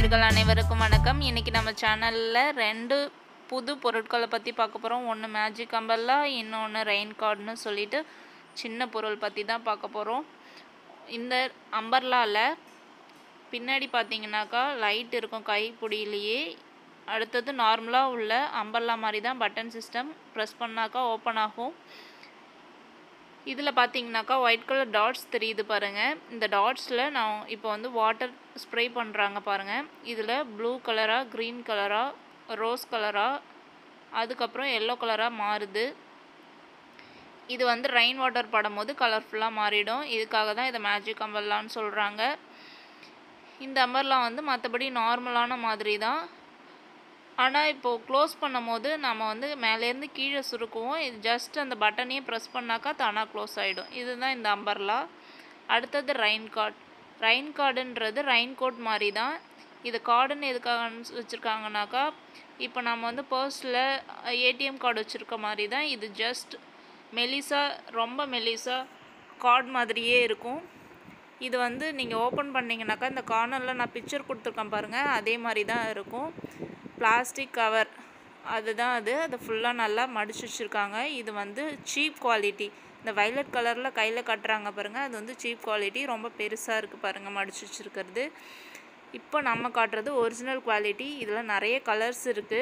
நேயர்கள் அனைவருக்கும் வணக்கம் இன்றைக்கி நம்ம சேனலில் ரெண்டு புது பொருட்களை பற்றி பார்க்க போகிறோம் ஒன்று மேஜிக் அம்பர்லா இன்னொன்று ரெயின் கார்டுன்னு சொல்லிட்டு சின்ன பொருள் பற்றி தான் பார்க்க போகிறோம் இந்த அம்பர்லாவில் பின்னாடி பார்த்தீங்கன்னாக்கா லைட் இருக்கும் கைப்பிடியிலேயே அடுத்தது நார்மலாக உள்ள அம்பர்லா மாதிரி தான் பட்டன் சிஸ்டம் ப்ரெஸ் பண்ணாக்கா ஓப்பன் ஆகும் இதில் பார்த்தீங்கன்னாக்கா ஒயிட் கலர் டாட்ஸ் தெரியுது பாருங்கள் இந்த டாட்ஸில் நான் இப்போ வந்து வாட்டர் ஸ்ப்ரே பண்ணுறாங்க பாருங்கள் இதில் ப்ளூ கலராக க்ரீன் கலராக ரோஸ் கலராக அதுக்கப்புறம் எல்லோ கலராக மாறுது இது வந்து ரெயின் வாட்டர் படும்போது கலர்ஃபுல்லாக மாறிடும் இதுக்காக தான் இதை மேஜிக் அம்பர்லான்னு சொல்கிறாங்க இந்த அம்பர்லா வந்து மற்றபடி நார்மலான மாதிரி தான் ஆனால் இப்போது க்ளோஸ் பண்ணும்போது நம்ம வந்து மேலேருந்து கீழே சுருக்குவோம் இது ஜஸ்ட் அந்த பட்டனையே ப்ரெஸ் பண்ணாக்கா தானாக க்ளோஸ் ஆகிடும் இதுதான் இந்த அம்பர்லா அடுத்தது ரெயின் கார்ட் ரெயின் கார்டுன்றது ரெயின் கோட் மாதிரி தான் இது கார்டுன்னு எதுக்காக வச்சுருக்காங்கனாக்கா இப்போ நம்ம வந்து பர்ஸில் ஏடிஎம் கார்டு வச்சுருக்க மாதிரி தான் இது ஜஸ்ட் மெலிசா ரொம்ப மெலிசா கார்டு மாதிரியே இருக்கும் இது வந்து நீங்கள் ஓப்பன் பண்ணிங்கனாக்கா இந்த கார்னரில் நான் பிக்சர் கொடுத்துருக்கேன் பாருங்கள் அதே மாதிரி தான் இருக்கும் பிளாஸ்டிக் கவர் அதுதான் அது அதை ஃபுல்லாக நல்லா மடிச்சு வச்சுருக்காங்க இது வந்து சீப் குவாலிட்டி இந்த வைலட் கலரில் கையில் கட்டுறாங்க பாருங்கள் அது வந்து சீப் குவாலிட்டி ரொம்ப பெருசாக இருக்குது பாருங்கள் மடிச்சு வச்சுருக்கிறது இப்போ நம்ம காட்டுறது ஒரிஜினல் குவாலிட்டி இதில் நிறைய கலர்ஸ் இருக்குது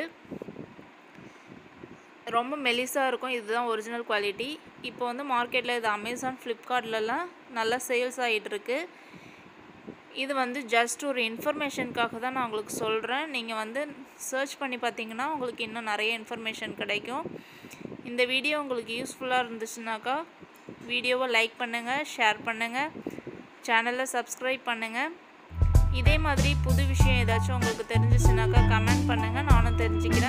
ரொம்ப மெலிசாக இருக்கும் இதுதான் ஒரிஜினல் குவாலிட்டி இப்போ வந்து மார்க்கெட்டில் இது அமேசான் ஃப்ளிப்கார்ட்லலாம் நல்லா சேல்ஸ் ஆகிட்டுருக்கு இது வந்து ஜஸ்ட் ஒரு இன்ஃபர்மேஷனுக்காக தான் நான் உங்களுக்கு சொல்கிறேன் நீங்கள் வந்து சர்ச் பண்ணி பார்த்தீங்கன்னா உங்களுக்கு இன்னும் நிறைய இன்ஃபர்மேஷன் கிடைக்கும் இந்த வீடியோ உங்களுக்கு யூஸ்ஃபுல்லாக இருந்துச்சுனாக்கா வீடியோவை லைக் பண்ணுங்கள் ஷேர் பண்ணுங்கள் சேனலை சப்ஸ்கிரைப் பண்ணுங்கள் இதே மாதிரி புது விஷயம் ஏதாச்சும் உங்களுக்கு தெரிஞ்சிச்சுனாக்கா கமெண்ட் பண்ணுங்கள் நானும் தெரிஞ்சுக்கிறேன்